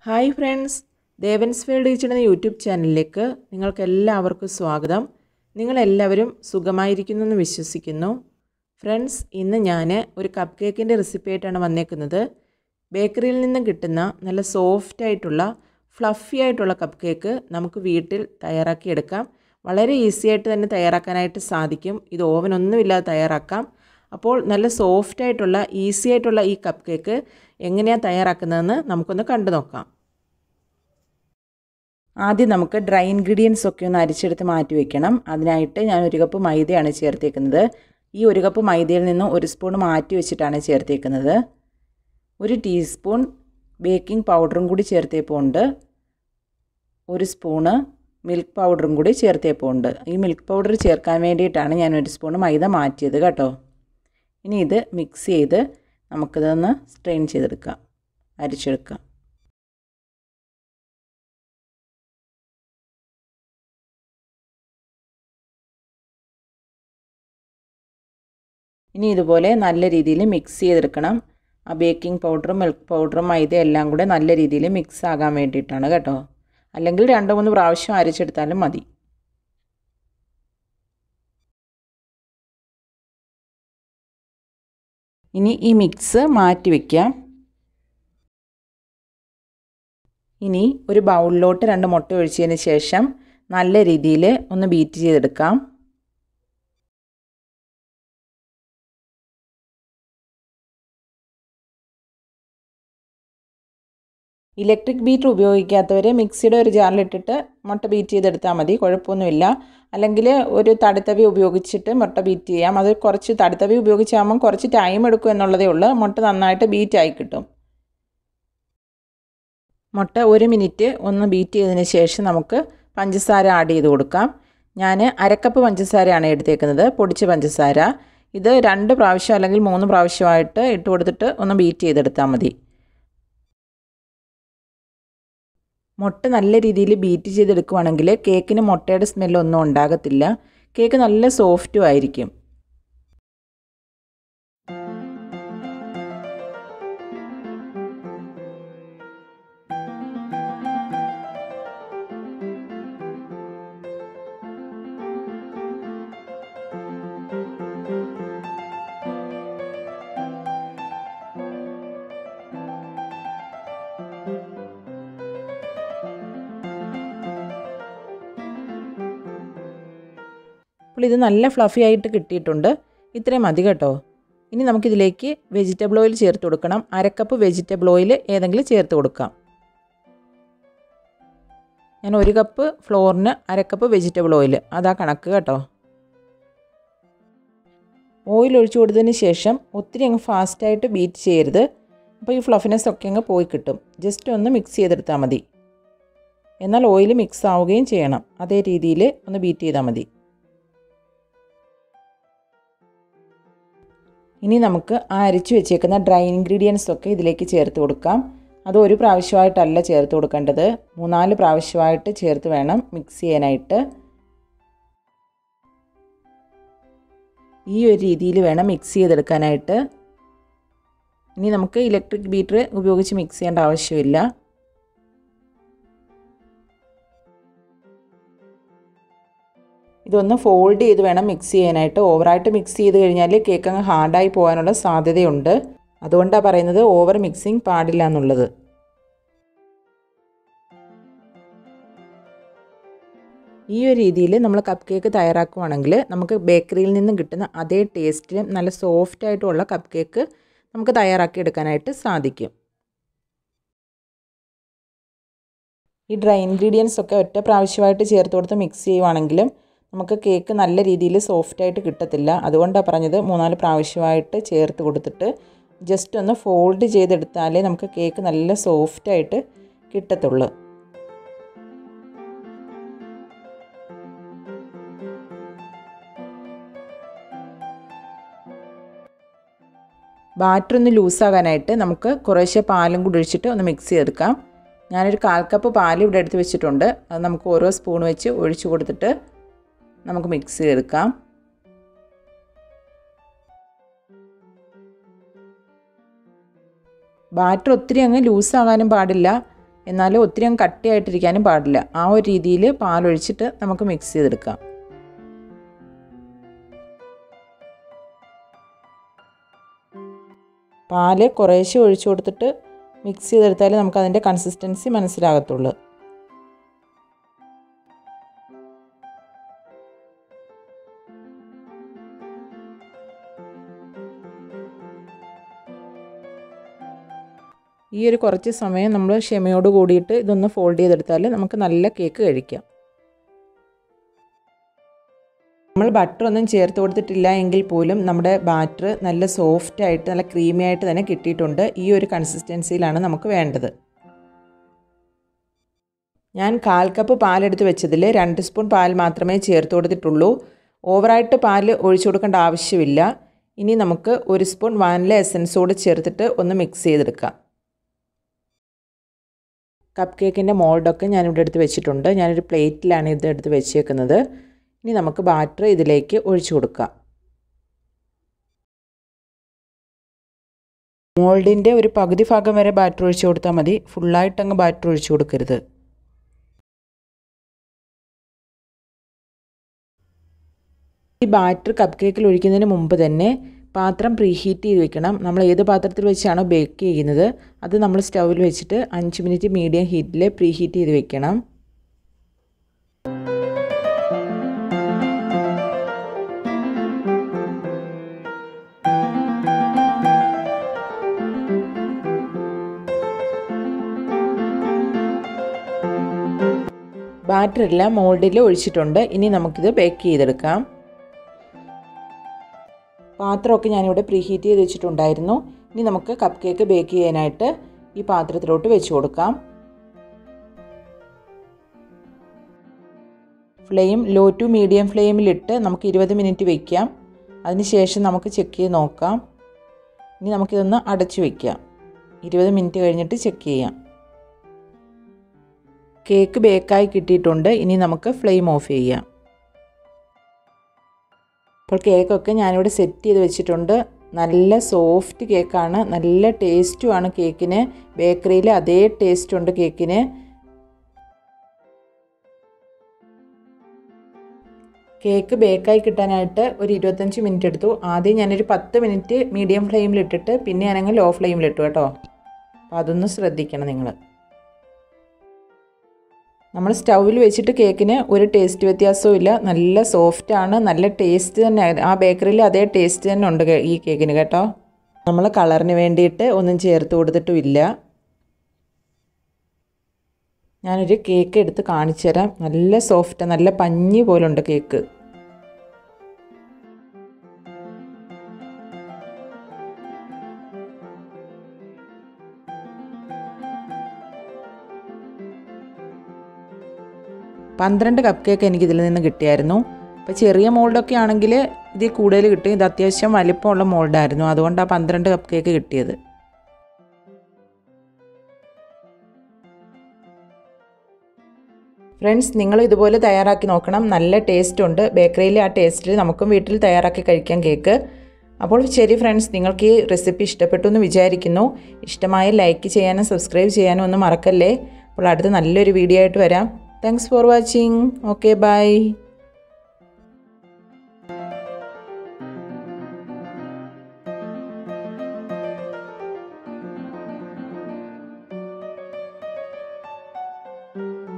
hi friends Devans world kitchen എന്ന YouTube ചാനലിലേക്ക് നിങ്ങൾക്ക് എല്ലാവർക്കും സ്വാഗതം നിങ്ങളെല്ലാവരും സുഖമായിരിക്കുന്നെന്ന് വിശ്വസിക്കുന്നു ഫ്രണ്ട്സ് ഇന്ന് ഞാൻ ഒരു കപ്പ് കേക്കിൻ്റെ റെസിപ്പി ആയിട്ടാണ് വന്നേക്കുന്നത് ബേക്കറിയിൽ നിന്നും കിട്ടുന്ന നല്ല സോഫ്റ്റ് ആയിട്ടുള്ള ഫ്ലഫി ആയിട്ടുള്ള കപ്പ് കേക്ക് നമുക്ക് വീട്ടിൽ തയ്യാറാക്കിയെടുക്കാം വളരെ ഈസി ആയിട്ട് തന്നെ തയ്യാറാക്കാനായിട്ട് സാധിക്കും ഇത് ഓവനൊന്നുമില്ലാതെ തയ്യാറാക്കാം അപ്പോൾ നല്ല സോഫ്റ്റ് ആയിട്ടുള്ള ഈസി ആയിട്ടുള്ള ഈ കപ്പ് കേക്ക് എങ്ങനെയാണ് തയ്യാറാക്കുന്നതെന്ന് നമുക്കൊന്ന് കണ്ടു നോക്കാം ആദ്യം നമുക്ക് ഡ്രൈ ഇൻഗ്രീഡിയൻസ് ഒക്കെ ഒന്ന് അരിച്ചെടുത്ത് മാറ്റി വെക്കണം അതിനായിട്ട് ഞാൻ ഒരു കപ്പ് മൈദയാണ് ചേർത്തേക്കുന്നത് ഈ ഒരു കപ്പ് മൈദയിൽ നിന്ന് ഒരു സ്പൂൺ മാറ്റി വെച്ചിട്ടാണ് ചേർത്തേക്കുന്നത് ഒരു ടീസ്പൂൺ ബേക്കിംഗ് പൗഡറും കൂടി ചേർത്തേപ്പുണ്ട് ഒരു സ്പൂണ് മിൽക്ക് പൗഡറും കൂടി ചേർത്തേപ്പുണ്ട് ഈ മിൽക്ക് പൗഡർ ചേർക്കാൻ വേണ്ടിയിട്ടാണ് ഞാൻ ഒരു സ്പൂൺ മൈദ മാറ്റിയത് കേട്ടോ ഇനി ഇത് മിക്സ് ചെയ്ത് നമുക്കിതൊന്ന് സ്ട്രെയിൻ ചെയ്തെടുക്കാം അരിച്ചെടുക്കാം ഇനി ഇതുപോലെ നല്ല രീതിയിൽ മിക്സ് ചെയ്തെടുക്കണം ആ ബേക്കിംഗ് പൗഡറും മിൽക്ക് പൗഡറും മൈദ എല്ലാം കൂടെ നല്ല രീതിയിൽ മിക്സ് ആകാൻ വേണ്ടിയിട്ടാണ് കേട്ടോ അല്ലെങ്കിൽ രണ്ട് മൂന്ന് പ്രാവശ്യം അരച്ചെടുത്താലും മതി ഇനി ഈ മിക്സ് മാറ്റി വയ്ക്കാം ഇനി ഒരു ബൗളിലോട്ട് രണ്ട് മുട്ട ഒഴിച്ചതിന് ശേഷം നല്ല രീതിയിൽ ഒന്ന് ബീറ്റ് ചെയ്തെടുക്കാം ഇലക്ട്രിക് ബീറ്റർ ഉപയോഗിക്കാത്തവർ മിക്സിയുടെ ഒരു ജാറിലിട്ടിട്ട് മുട്ട ബീറ്റ് ചെയ്തെടുത്താൽ മതി കുഴപ്പമൊന്നുമില്ല അല്ലെങ്കിൽ ഒരു തടുത്തവി ഉപയോഗിച്ചിട്ട് മുട്ട ബീറ്റ് ചെയ്യാം അത് കുറച്ച് തടുത്തവി ഉപയോഗിച്ചാകുമ്പം കുറച്ച് ടൈം എടുക്കും എന്നുള്ളതേ ഉള്ളൂ മുട്ട നന്നായിട്ട് ബീറ്റ് ആയി കിട്ടും മുട്ട ഒരു മിനിറ്റ് ഒന്ന് ബീറ്റ് ചെയ്തതിന് ശേഷം നമുക്ക് പഞ്ചസാര ആഡ് ചെയ്ത് കൊടുക്കാം ഞാൻ അരക്കപ്പ് പഞ്ചസാരയാണ് എടുത്തേക്കുന്നത് പൊടിച്ച പഞ്ചസാര ഇത് രണ്ട് പ്രാവശ്യം അല്ലെങ്കിൽ മൂന്ന് പ്രാവശ്യമായിട്ട് ഇട്ട് കൊടുത്തിട്ട് ഒന്ന് ബീറ്റ് ചെയ്തെടുത്താൽ മതി മുട്ട നല്ല രീതിയിൽ ബീറ്റ് ചെയ്തെടുക്കുവാണെങ്കിൽ കേക്കിന് മുട്ടയുടെ സ്മെല്ലൊന്നും ഉണ്ടാകത്തില്ല കേക്ക് നല്ല സോഫ്റ്റും ആയിരിക്കും അപ്പോൾ ഇത് നല്ല ഫ്ലഫി ആയിട്ട് കിട്ടിയിട്ടുണ്ട് ഇത്രയും മതി കേട്ടോ ഇനി നമുക്കിതിലേക്ക് വെജിറ്റബിൾ ഓയിൽ ചേർത്ത് കൊടുക്കണം അരക്കപ്പ് വെജിറ്റബിൾ ഓയിൽ ഏതെങ്കിലും ചേർത്ത് കൊടുക്കാം ഞാൻ ഒരു കപ്പ് ഫ്ലോറിന് അരക്കപ്പ് വെജിറ്റബിൾ ഓയിൽ അതാ കണക്ക് കേട്ടോ ഓയിൽ ഒഴിച്ചു കൊടുത്തതിന് ശേഷം ഒത്തിരി അങ്ങ് ഫാസ്റ്റായിട്ട് ബീറ്റ് ചെയ്യരുത് അപ്പോൾ ഈ ഫ്ലഫിനെസ് ഒക്കെ അങ്ങ് പോയി കിട്ടും ജസ്റ്റ് ഒന്ന് മിക്സ് ചെയ്തെടുത്താൽ മതി എന്നാൽ ഓയിൽ മിക്സ് ആവുകയും ചെയ്യണം അതേ രീതിയിൽ ഒന്ന് ബീറ്റ് ചെയ്താൽ മതി ഇനി നമുക്ക് ആ അരിച്ചു വെച്ചേക്കുന്ന ഡ്രൈ ഇൻഗ്രീഡിയൻസ് ഒക്കെ ഇതിലേക്ക് ചേർത്ത് കൊടുക്കാം അത് ഒരു പ്രാവശ്യമായിട്ടല്ല ചേർത്ത് കൊടുക്കേണ്ടത് മൂന്നാല് പ്രാവശ്യമായിട്ട് ചേർത്ത് വേണം മിക്സ് ചെയ്യാനായിട്ട് ഈ ഒരു രീതിയിൽ വേണം മിക്സ് ചെയ്തെടുക്കാനായിട്ട് ഇനി നമുക്ക് ഇലക്ട്രിക് ബീറ്റർ ഉപയോഗിച്ച് മിക്സ് ചെയ്യേണ്ട ആവശ്യമില്ല ഇതൊന്ന് ഫോൾഡ് ചെയ്ത് വേണം മിക്സ് ചെയ്യാനായിട്ട് ഓവറായിട്ട് മിക്സ് ചെയ്ത് കഴിഞ്ഞാൽ കേക്ക് അങ്ങ് ഹാർഡായി പോകാനുള്ള സാധ്യതയുണ്ട് അതുകൊണ്ടാണ് പറയുന്നത് ഓവർ മിക്സിങ് പാടില്ല എന്നുള്ളത് ഈ ഒരു രീതിയിൽ നമ്മൾ കപ്പ് കേക്ക് തയ്യാറാക്കുവാണെങ്കിൽ നമുക്ക് ബേക്കറിയിൽ നിന്നും കിട്ടുന്ന അതേ ടേസ്റ്റിലും നല്ല സോഫ്റ്റ് ആയിട്ടുള്ള കപ്പ് കേക്ക് നമുക്ക് തയ്യാറാക്കി എടുക്കാനായിട്ട് സാധിക്കും ഈ ഡ്രൈ ഇൻഗ്രീഡിയൻസ് ഒക്കെ ഒറ്റ പ്രാവശ്യമായിട്ട് ചേർത്ത് കൊടുത്ത് മിക്സ് ചെയ്യുവാണെങ്കിലും നമുക്ക് കേക്ക് നല്ല രീതിയിൽ സോഫ്റ്റായിട്ട് കിട്ടത്തില്ല അതുകൊണ്ടാണ് പറഞ്ഞത് മൂന്നാല് പ്രാവശ്യമായിട്ട് ചേർത്ത് കൊടുത്തിട്ട് ജസ്റ്റ് ഒന്ന് ഫോൾഡ് ചെയ്തെടുത്താലേ നമുക്ക് കേക്ക് നല്ല സോഫ്റ്റായിട്ട് കിട്ടത്തുള്ളൂ ബാറ്റർ ഒന്ന് ലൂസാകാനായിട്ട് നമുക്ക് കുറേശ്ശെ പാലും കൂടി ഒഴിച്ചിട്ട് ഒന്ന് മിക്സ് ചെയ്തെടുക്കാം ഞാനൊരു കാൽ കപ്പ് പാൽ ഇവിടെ എടുത്ത് വെച്ചിട്ടുണ്ട് അത് നമുക്ക് ഓരോ സ്പൂൺ വെച്ച് ഒഴിച്ചു കൊടുത്തിട്ട് നമുക്ക് മിക്സ് ചെയ്തെടുക്കാം ബാറ്റർ ഒത്തിരി അങ്ങ് ലൂസാകാനും പാടില്ല എന്നാൽ ഒത്തിരി അങ്ങ് കട്ടിയായിട്ടിരിക്കാനും പാടില്ല ആ ഒരു രീതിയിൽ പാലൊഴിച്ചിട്ട് നമുക്ക് മിക്സ് ചെയ്തെടുക്കാം പാല് കുറേശ്ശെ ഒഴിച്ചു കൊടുത്തിട്ട് മിക്സ് ചെയ്തെടുത്താലേ നമുക്ക് അതിൻ്റെ കൺസിസ്റ്റൻസി മനസ്സിലാകത്തുള്ളൂ ഈ ഒരു കുറച്ച് സമയം നമ്മൾ ക്ഷമയോട് കൂടിയിട്ട് ഇതൊന്ന് ഫോൾഡ് ചെയ്തെടുത്താൽ നമുക്ക് നല്ല കേക്ക് കഴിക്കാം നമ്മൾ ബട്ടർ ഒന്നും ചേർത്ത് കൊടുത്തിട്ടില്ല എങ്കിൽ പോലും നമ്മുടെ ബാറ്റർ നല്ല സോഫ്റ്റ് ആയിട്ട് നല്ല ക്രീമി ആയിട്ട് തന്നെ കിട്ടിയിട്ടുണ്ട് ഈ ഒരു കൺസിസ്റ്റൻസിയിലാണ് നമുക്ക് വേണ്ടത് ഞാൻ കാൽ കപ്പ് പാലെടുത്ത് വെച്ചതിൽ രണ്ട് സ്പൂൺ പാൽ മാത്രമേ ചേർത്ത് കൊടുത്തിട്ടുള്ളൂ ഓവറായിട്ട് പാൽ ഒഴിച്ചു കൊടുക്കേണ്ട ആവശ്യമില്ല ഇനി നമുക്ക് ഒരു സ്പൂൺ വാനില എസൻസോട് ചേർത്തിട്ട് ഒന്ന് മിക്സ് ചെയ്തെടുക്കാം കപ്പ് കേക്കിൻ്റെ മോൾഡൊക്കെ ഞാനിവിടെ എടുത്ത് വെച്ചിട്ടുണ്ട് ഞാനൊരു പ്ലേറ്റിലാണ് ഇത് എടുത്ത് വെച്ചേക്കുന്നത് ഇനി നമുക്ക് ബാറ്റർ ഇതിലേക്ക് ഒഴിച്ചു കൊടുക്കാം മോൾഡിൻ്റെ ഒരു പകുതി ഭാഗം വരെ ബാറ്റർ ഒഴിച്ചു കൊടുത്താൽ മതി ഫുള്ളായിട്ടങ്ങ് ബാറ്റർ ഒഴിച്ചു കൊടുക്കരുത് ഈ ബാറ്റർ കപ്പ് കേക്കിൽ ഒഴിക്കുന്നതിന് മുമ്പ് തന്നെ പാത്രം പ്രീഹീറ്റ് ചെയ്ത് വെക്കണം നമ്മൾ ഏത് പാത്രത്തിൽ വെച്ചാണോ ബേക്ക് ചെയ്യുന്നത് അത് നമ്മൾ സ്റ്റൗവിൽ വെച്ചിട്ട് അഞ്ച് മിനിറ്റ് മീഡിയം ഹീറ്റിൽ പ്രീഹീറ്റ് ചെയ്ത് വെക്കണം ബാറ്ററെല്ലാം മോൾഡിൽ ഒഴിച്ചിട്ടുണ്ട് ഇനി നമുക്കിത് ബേക്ക് ചെയ്തെടുക്കാം പാത്രമൊക്കെ ഞാനിവിടെ പ്രീഹീറ്റ് ചെയ്ത് വെച്ചിട്ടുണ്ടായിരുന്നു ഇനി നമുക്ക് കപ്പ് കേക്ക് ബേക്ക് ചെയ്യാനായിട്ട് ഈ പാത്രത്തിലോട്ട് വെച്ച് കൊടുക്കാം ഫ്ലെയിം ലോ ടു മീഡിയം ഫ്ലെയിമിലിട്ട് നമുക്ക് ഇരുപത് മിനിറ്റ് വയ്ക്കാം അതിനുശേഷം നമുക്ക് ചെക്ക് ചെയ്ത് നോക്കാം ഇനി നമുക്കിതൊന്ന് അടച്ചു വയ്ക്കാം ഇരുപത് മിനിറ്റ് കഴിഞ്ഞിട്ട് ചെക്ക് ചെയ്യാം കേക്ക് ബേക്കായി കിട്ടിയിട്ടുണ്ട് ഇനി നമുക്ക് ഫ്ലെയിം ഓഫ് ചെയ്യാം അപ്പോൾ കേക്കൊക്കെ ഞാനിവിടെ സെറ്റ് ചെയ്ത് വെച്ചിട്ടുണ്ട് നല്ല സോഫ്റ്റ് കേക്കാണ് നല്ല ടേസ്റ്റുമാണ് കേക്കിന് ബേക്കറിയിൽ അതേ ടേസ്റ്റ് ഉണ്ട് കേക്കിന് കേക്ക് ബേക്കായി കിട്ടാനായിട്ട് ഒരു ഇരുപത്തഞ്ച് മിനിറ്റ് എടുത്തു ആദ്യം ഞാനൊരു പത്ത് മിനിറ്റ് മീഡിയം ഫ്ലെയിമിലിട്ടിട്ട് പിന്നെ ഞാനങ്ങ് ലോ ഫ്ലെയിമിലിട്ടു കേട്ടോ അപ്പോൾ അതൊന്ന് ശ്രദ്ധിക്കണം നിങ്ങൾ നമ്മൾ സ്റ്റൗവിൽ വെച്ചിട്ട് കേക്കിന് ഒരു ടേസ്റ്റ് വ്യത്യാസവും ഇല്ല നല്ല സോഫ്റ്റാണ് നല്ല ടേസ്റ്റ് തന്നെ ആ ബേക്കറിയിൽ അതേ ടേസ്റ്റ് തന്നെ ഉണ്ട് ഈ കേക്കിന് കേട്ടോ നമ്മൾ കളറിന് വേണ്ടിയിട്ട് ഒന്നും ചേർത്ത് കൊടുത്തിട്ടുമില്ല ഞാനൊരു കേക്ക് എടുത്ത് കാണിച്ചു തരാം നല്ല സോഫ്റ്റ് നല്ല പഞ്ഞി പോലുണ്ട് കേക്ക് പന്ത്രണ്ട് കപ്പ് കേക്ക് എനിക്ക് ഇതിൽ നിന്ന് കിട്ടിയായിരുന്നു അപ്പോൾ ചെറിയ മോൾഡൊക്കെ ആണെങ്കിൽ ഇതിൽ കൂടുതൽ കിട്ടും ഇത് അത്യാവശ്യം വലിപ്പമുള്ള മോൾഡായിരുന്നു അതുകൊണ്ടാണ് പന്ത്രണ്ട് കപ്പ് കേക്ക് കിട്ടിയത് ഫ്രണ്ട്സ് നിങ്ങൾ ഇതുപോലെ തയ്യാറാക്കി നോക്കണം നല്ല ടേസ്റ്റ് ഉണ്ട് ബേക്കറിയിലെ ആ ടേസ്റ്റിൽ നമുക്കും വീട്ടിൽ തയ്യാറാക്കി കഴിക്കാം കേക്ക് അപ്പോൾ ശരി ഫ്രണ്ട്സ് നിങ്ങൾക്ക് ഈ റെസിപ്പി ഇഷ്ടപ്പെട്ടു എന്ന് വിചാരിക്കുന്നു ഇഷ്ടമായ ലൈക്ക് ചെയ്യാനും സബ്സ്ക്രൈബ് ചെയ്യാനും ഒന്നും മറക്കല്ലേ അപ്പോൾ അടുത്ത നല്ലൊരു വീഡിയോ ആയിട്ട് വരാം thanks for watching okay bye thank you